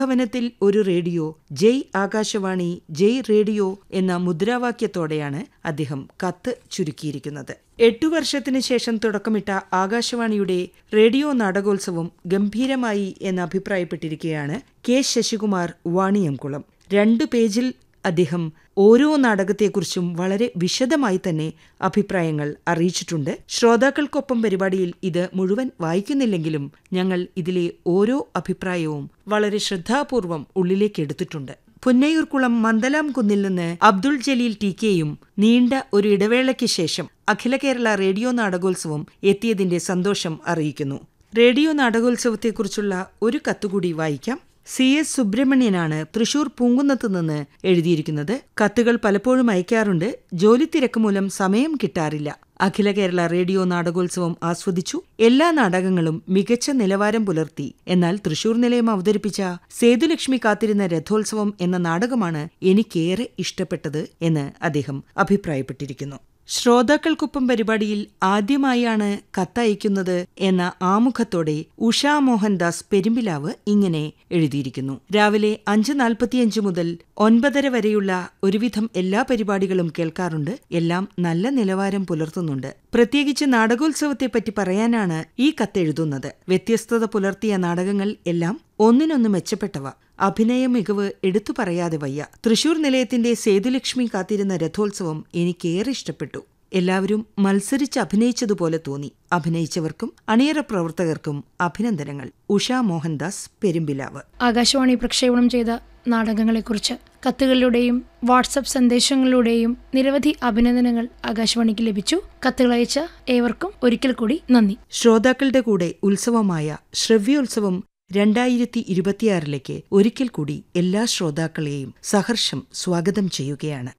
ഭവനത്തിൽ ഒരു റേഡിയോ ജയ് ആകാശവാണി ജയ് റേഡിയോ എന്ന മുദ്രാവാക്യത്തോടെയാണ് അദ്ദേഹം കത്ത് ചുരുക്കിയിരിക്കുന്നത് എട്ടു വർഷത്തിന് ശേഷം തുടക്കമിട്ട ആകാശവാണിയുടെ റേഡിയോ നാടകോത്സവം ഗംഭീരമായി എന്ന് അഭിപ്രായപ്പെട്ടിരിക്കുകയാണ് കെ ശശികുമാർ വാണിയംകുളം രണ്ടു പേജിൽ അദ്ദേഹം ഓരോ നാടകത്തെക്കുറിച്ചും വളരെ വിശദമായി തന്നെ അഭിപ്രായങ്ങൾ അറിയിച്ചിട്ടുണ്ട് ശ്രോതാക്കൾക്കൊപ്പം പരിപാടിയിൽ ഇത് മുഴുവൻ വായിക്കുന്നില്ലെങ്കിലും ഞങ്ങൾ ഇതിലെ ഓരോ അഭിപ്രായവും വളരെ ശ്രദ്ധാപൂർവം ഉള്ളിലേക്ക് എടുത്തിട്ടുണ്ട് പുന്നയൂർക്കുളം മന്ദലാം കുന്നിൽ നിന്ന് അബ്ദുൾ ജലീൽ ടി കെയും നീണ്ട ഒരു ഇടവേളയ്ക്ക് ശേഷം അഖില കേരള റേഡിയോ നാടകോത്സവം എത്തിയതിന്റെ സന്തോഷം അറിയിക്കുന്നു റേഡിയോ നാടകോത്സവത്തെക്കുറിച്ചുള്ള ഒരു കത്തുകൂടി വായിക്കാം സി എസ് സുബ്രഹ്മണ്യനാണ് തൃശൂർ പൂങ്കുന്നത്ത് നിന്ന് എഴുതിയിരിക്കുന്നത് കത്തുകൾ പലപ്പോഴും അയക്കാറുണ്ട് ജോലി തിരക്ക് മൂലം സമയം കിട്ടാറില്ല അഖില കേരള റേഡിയോ നാടകോത്സവം ആസ്വദിച്ചു എല്ലാ നാടകങ്ങളും മികച്ച നിലവാരം പുലർത്തി എന്നാൽ തൃശൂർ നിലയം അവതരിപ്പിച്ച സേതുലക്ഷ്മി കാത്തിരുന്ന രഥോത്സവം എന്ന നാടകമാണ് എനിക്കേറെ ഇഷ്ടപ്പെട്ടത് എന്ന് അദ്ദേഹം അഭിപ്രായപ്പെട്ടിരിക്കുന്നു ശ്രോതാക്കൾക്കൊപ്പം പരിപാടിയിൽ ആദ്യമായാണ് കത്തയക്കുന്നത് എന്ന ആമുഖത്തോടെ ഉഷാ മോഹൻദാസ് പെരുമ്പിലാവ് ഇങ്ങനെ എഴുതിയിരിക്കുന്നു രാവിലെ അഞ്ച് നാൽപ്പത്തിയഞ്ച് മുതൽ ഒൻപതര വരെയുള്ള ഒരുവിധം എല്ലാ പരിപാടികളും കേൾക്കാറുണ്ട് എല്ലാം നല്ല നിലവാരം പുലർത്തുന്നുണ്ട് പ്രത്യേകിച്ച് നാടകോത്സവത്തെപ്പറ്റി പറയാനാണ് ഈ കത്തെഴുതുന്നത് വ്യത്യസ്തത പുലർത്തിയ നാടകങ്ങൾ എല്ലാം ഒന്നിനൊന്ന് മെച്ചപ്പെട്ടവ അഭിനയ മികവ് എടുത്തു പറയാതെ വയ്യ തൃശൂർ നിലയത്തിന്റെ സേതുലക്ഷ്മി കാത്തിരുന്ന രഥോത്സവം എനിക്കേറെ ഇഷ്ടപ്പെട്ടു എല്ലാവരും മത്സരിച്ച് അഭിനയിച്ചതുപോലെ തോന്നി അഭിനയിച്ചവർക്കും അണിയറ പ്രവർത്തകർക്കും അഭിനന്ദനങ്ങൾ ഉഷാ മോഹൻദാസ് പെരുമ്പിലാവ് ആകാശവാണി പ്രക്ഷേപണം ചെയ്ത നാടകങ്ങളെക്കുറിച്ച് കത്തുകളിലൂടെയും വാട്സപ്പ് സന്ദേശങ്ങളിലൂടെയും നിരവധി അഭിനന്ദനങ്ങൾ ആകാശവാണിക്ക് ലഭിച്ചു കത്തുകളയച്ച ഏവർക്കും ഒരിക്കൽ കൂടി നന്ദി ശ്രോതാക്കളുടെ കൂടെ ഉത്സവമായ ശ്രവ്യോത്സവം രണ്ടായിരത്തി ഇരുപത്തിയാറിലേക്ക് ഒരിക്കൽ കൂടി എല്ലാ ശ്രോതാക്കളെയും സഹർഷം സ്വാഗതം ചെയ്യുകയാണ്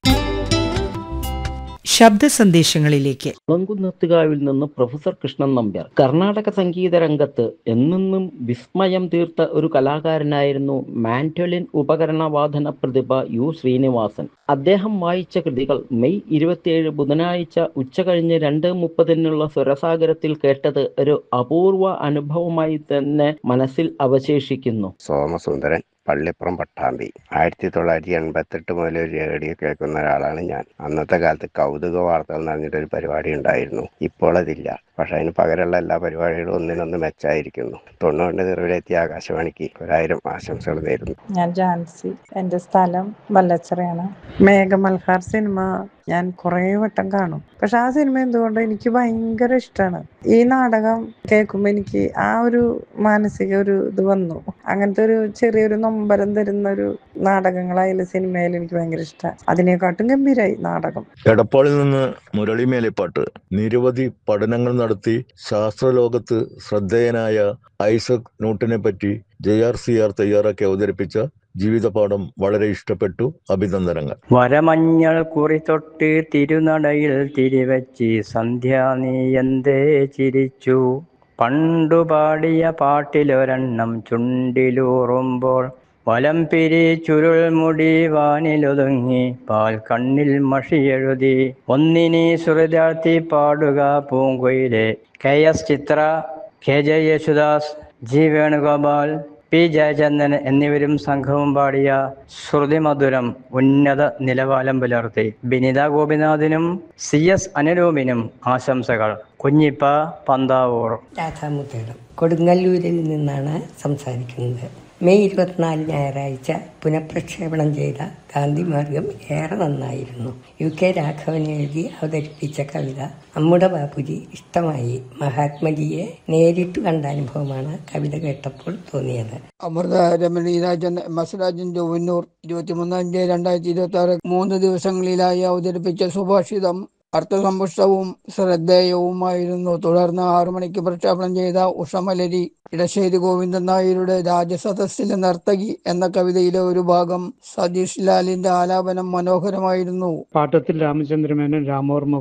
ശബ്ദ സന്ദേശങ്ങളിലേക്ക് കുളങ്കുന്നത്തുകാവിൽ നിന്ന് പ്രൊഫസർ കൃഷ്ണൻ നമ്പ്യാർ കർണാടക സംഗീത രംഗത്ത് എന്നെന്നും വിസ്മയം തീർത്ത ഒരു കലാകാരനായിരുന്നു മാൻറ്റോലിൻ ഉപകരണവാദന പ്രതിഭ യു ശ്രീനിവാസൻ അദ്ദേഹം വായിച്ച കൃതികൾ മെയ് ഇരുപത്തിയേഴ് ബുധനാഴ്ച ഉച്ചകഴിഞ്ഞ് രണ്ട് മുപ്പതിനുള്ള സ്വരസാഗരത്തിൽ കേട്ടത് ഒരു അപൂർവ അനുഭവമായി തന്നെ മനസ്സിൽ അവശേഷിക്കുന്നു സോമസുന്ദരൻ പള്ളിപ്പുറം പട്ടാമ്പി ആയിരത്തി തൊള്ളായിരത്തി എൺപത്തെട്ട് മുതൽ ഒരു റേഡിയോ കേൾക്കുന്ന ഒരാളാണ് ഞാൻ അന്നത്തെ കാലത്ത് കൗതുക വാർത്തകൾ എന്ന് പറഞ്ഞിട്ടൊരു പരിപാടി ഉണ്ടായിരുന്നു ഇപ്പോൾ അതില്ല പക്ഷെ അതിന് പകരമുള്ള എല്ലാ പരിപാടികളും ഒന്നിനൊന്ന് മെച്ചായിരിക്കുന്നു തൊണ്ണൂറിൻ്റെ നിറവിലെത്തിയ ആകാശവാണിക്ക് ഒരായിരം ആശംസകൾ നേരുന്നു ഞാൻ ജാൻസി എൻ്റെ സ്ഥലം വല്ലച്ചറയാണ് മേഘമൽഹാർ സിനിമ ഞാൻ കുറേ വട്ടം കാണും പക്ഷെ ആ സിനിമ എന്തുകൊണ്ട് എനിക്ക് ഭയങ്കര ഇഷ്ടമാണ് ഈ നാടകം കേൾക്കുമ്പോൾ എനിക്ക് ആ ഒരു മാനസിക ഒരു ഇത് വന്നു അങ്ങനത്തെ ഒരു ചെറിയൊരു നൊമ്പരം തരുന്ന ഒരു നാടകങ്ങളായാലും സിനിമയിൽ എനിക്ക് ഭയങ്കര ഇഷ്ടമാണ് അതിനെക്കാട്ടും ഗംഭീരമായി നാടകം എടപ്പാളിൽ നിന്ന് മുരളി മേലെപ്പാട്ട് നിരവധി പഠനങ്ങൾ നടത്തി ശാസ്ത്രലോകത്ത് ശ്രദ്ധേയനായ ഐസക് ന്യൂട്ടനെ പറ്റി ജെ ആർ സി ആർ തയ്യാറാക്കി അവതരിപ്പിച്ച ജീവിതപാഠം വളരെ ഇഷ്ടപ്പെട്ടു അഭിനന്ദനങ്ങൾ വരമഞ്ഞൾ കുറി തൊട്ട് തിരുനടയിൽ തിരിവെച്ച് സന്ധ്യ നീ എന്തേ ചിരിച്ചു പണ്ടു പാടിയ പാട്ടിലൊരെണ്ണം ചുണ്ടിലൂറുമ്പോൾ വലം പിരി ചുരുൾമുടി വാനിലൊതുങ്ങി പാൽ കണ്ണിൽ മഷിയെഴുതി ഒന്നിനി സുഹൃദാർത്ഥി പാടുക പൂങ്കൊയിലെ K S Chithra K J Yesudas G Venugopal P Jayachandran എന്നിവരും സംഘവും പാടിയ ശ്രുതിമധുരം ഉന്നത നിലവാരം പുലർത്തി ബിനിത ഗോപിനാഥിനും സി എസ് അനുരൂപിനും ആശംസകൾ കുഞ്ഞിപ്പ പന്താവൂർ രാധാമുത്തേടം കൊടുങ്ങല്ലൂരിൽ നിന്നാണ് സംസാരിക്കുന്നത് മെയ് ഇരുപത്തിനാല് ഞായറാഴ്ച പുനഃപ്രക്ഷേപണം ചെയ്ത ഗാന്ധിമാർഗം ഏറെ നന്നായിരുന്നു യു കെ രാഘവൻ എഴുതി അവതരിപ്പിച്ച കവിത നമ്മുടെ ബാപ്പുജി ഇഷ്ടമായി മഹാത്മജിയെ നേരിട്ട് കണ്ട അനുഭവമാണ് കവിത കേട്ടപ്പോൾ തോന്നിയത് അമൃത രമണി രാജൻ മസരാജൻ ജോവന്നൂർ ഇരുപത്തിമൂന്ന് അഞ്ച് രണ്ടായിരത്തി ഇരുപത്തി ആറ് മൂന്ന് ദിവസങ്ങളിലായി അവതരിപ്പിച്ച സുഭാഷിതം അർത്ഥസമ്പുഷ്ടവും ശ്രദ്ധേയവുമായിരുന്നു തുടർന്ന് ആറു മണിക്ക് പ്രക്ഷേപണം ചെയ്ത ഉഷമലരി ഇടശ്ശേരി ഗോവിന്ദൻ നായരുടെ രാജസദസ്സിലെ നർത്തകി എന്ന കവിതയിലെ ഒരു ഭാഗം സതീഷ് ലാലിന്റെ ആലാപനം മനോഹരമായിരുന്നു പാട്ടത്തിൽ രാമചന്ദ്രമേനൻ രാമോർമ്മപുരം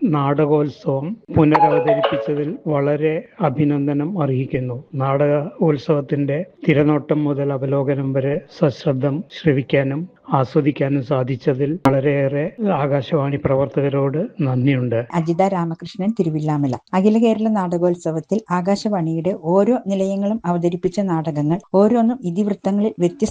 നാടകോത്സവം പുനരവതരിപ്പിച്ചതിൽ വളരെ അഭിനന്ദനം അറിയിക്കുന്നു നാടകോത്സവത്തിന്റെ തിരനോട്ടം മുതൽ അവലോകനം വരെ സശ്രദ്ധം ശ്രവിക്കാനും ആസ്വദിക്കാനും സാധിച്ചതിൽ വളരെയേറെ ആകാശവാണി പ്രവർത്തകരോട് നന്ദിയുണ്ട് അജിത രാമകൃഷ്ണൻ തിരുവില്ലാമല അഖില കേരള നാടകോത്സവത്തിൽ ആകാശവാണിയുടെ ഓരോ നിലയങ്ങളും അവതരിപ്പിച്ച നാടകങ്ങൾ ഓരോന്നും ഇതിവൃത്തങ്ങളിൽ വ്യത്യസ്ത